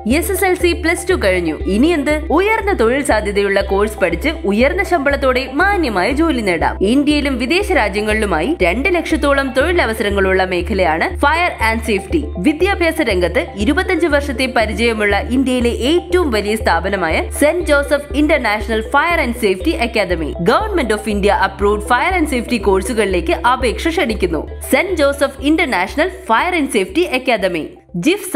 S S L C plus two കഴിഞ്ഞു ഇനി എന്ത് ഉയർന്ന തൊഴിൽ സാധ്യതയുള്ള കോഴ്സ് പഠിച്ച് ഉയർന്ന ശമ്പളത്തോടെ മാന്യമായ ജോലി നേടാം ഇന്ത്യയിലും വിദേശ രാജ്യങ്ങളിലുമായി രണ്ട് ലക്ഷത്തോളം തൊഴിലവസരങ്ങളുള്ള മേഖലയാണ് ഫയർ ആൻഡ് സേഫ്റ്റി വിദ്യാഭ്യാസ രംഗത്ത് ഇരുപത്തഞ്ച് വർഷത്തെ പരിചയമുള്ള ഇന്ത്യയിലെ ഏറ്റവും വലിയ സ്ഥാപനമായ saint Joseph international fire and safety academy government of India approved fire and safety കോഴ്സുകളിലേക്ക് അപേക്ഷ ക്ഷണിക്കുന്നു saint Joseph international fire and safety academy ജിഫ്സ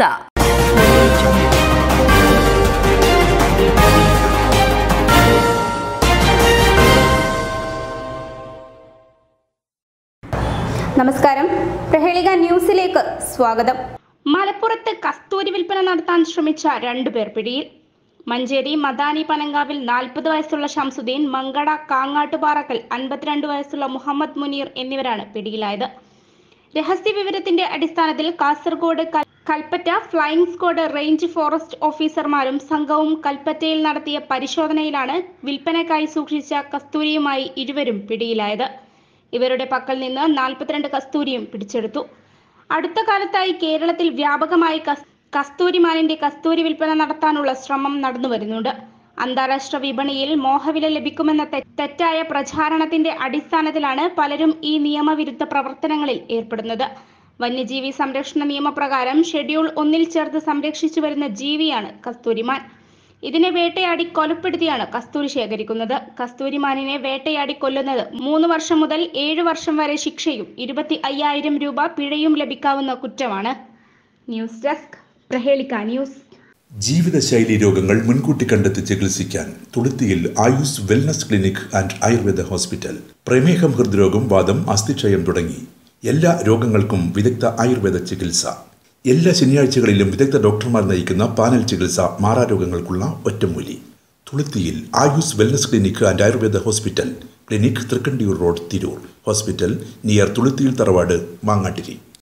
നമസ്കാരം പ്രഹേളിക ന്യൂസിലേക്ക് സ്വാഗതം മലപ്പുറത്ത് കസ്തൂരി വിൽപ്പന നടത്താൻ ശ്രമിച്ച രണ്ടുപേർ പിടിയിൽ മഞ്ചേരി മദാനി പനങ്കാവിൽ നാൽപ്പത് വയസ്സുള്ള ഷംസുദ്ദീൻ മങ്കട കാങ്ങാട്ടുപാറക്കൽ അൻപത്തിരണ്ട് വയസ്സുള്ള മുഹമ്മദ് മുനീർ എന്നിവരാണ് പിടിയിലായത് രഹസ്യ വിവരത്തിന്റെ അടിസ്ഥാനത്തിൽ കാസർഗോഡ് കൽ- Kalpetta flying squad range forest ഓഫീസർമാരും സംഘവും കൽപ്പറ്റയിൽ നടത്തിയ പരിശോധനയിലാണ് വിൽപ്പനയ്ക്കായി സൂക്ഷിച്ച കസ്തൂരിയുമായി ഇരുവരും പിടിയിലായത് ഇവരുടെ പക്കൽ നിന്ന് നാൽപ്പത്തിരണ്ട് കസ്തൂരിയും പിടിച്ചെടുത്തു അടുത്ത കാലത്തായി കേരളത്തിൽ വ്യാപകമായി കസ്- കസ്തൂരിമാനിന്റെ കസ്തൂരി വിൽപ്പന നടത്താനുള്ള ശ്രമം നടന്നു വരുന്നുണ്ട് അന്താരാഷ്ട്ര വിപണിയിൽ മോഹവില ലഭിക്കുമെന്ന തെ- തെറ്റായ പ്രചാരണത്തിന്റെ അടിസ്ഥാനത്തിലാണ് പലരും ഈ നിയമവിരുദ്ധ പ്രവർത്തനങ്ങളിൽ ഏർപ്പെടുന്നത് വന്യജീവി സംരക്ഷണ നിയമപ്രകാരം ഷെഡ്യൂൾ ഒന്നിൽ ചേർത്ത് സംരക്ഷിച്ചു വരുന്ന ജീവിയാണ് കസ്തൂരിമാൻ ഇതിനെ വേട്ടയാടി കൊലപ്പെടുത്തിയാണ് കസ്തൂരി ശേഖരിക്കുന്നത് കസ്തൂരിമാനിനെ വേട്ടയാടി കൊല്ലുന്നത് മൂന്ന് വർഷം മുതൽ ഏഴ് വർഷം വരെ ശിക്ഷയും ഇരുപത്തി അയ്യായിരം രൂപ പിഴയും ലഭിക്കാവുന്ന കുറ്റമാണ് ന്യൂസ് ഡെസ്ക് പ്രഹേളിക്ക ന്യൂസ് ജീവിതശൈലി രോഗങ്ങൾ മുൻകൂട്ടി കണ്ടെത്തി ചികിത്സിക്കാൻ തുളുത്തിയിൽ Ayus wellness clinic and Ayurveda hospital പ്രമേഹം ഹൃദ്രോഗം വാദം അസ്ഥിക്ഷയം തുടങ്ങി എല്ലാ രോഗങ്ങൾക്കും വിദഗ്ധ ആയുർവേദ ചികിത്സ എല്ലാ ശനിയാഴ്ചകളിലും വിദഗ്ധ ഡോക്ടർമാർ നയിക്കുന്ന പാനൽ ചികിത്സ മാറാരോഗങ്ങൾക്കുള്ള ഒറ്റമൂലി തുളുത്തിയിൽ Ayus wellness clinic and Ayurveda hospital clinic Thrikkandiyur road Tirur hospital near തുളുത്തിയിൽ തറവാട് മാങ്ങാട്ടിരി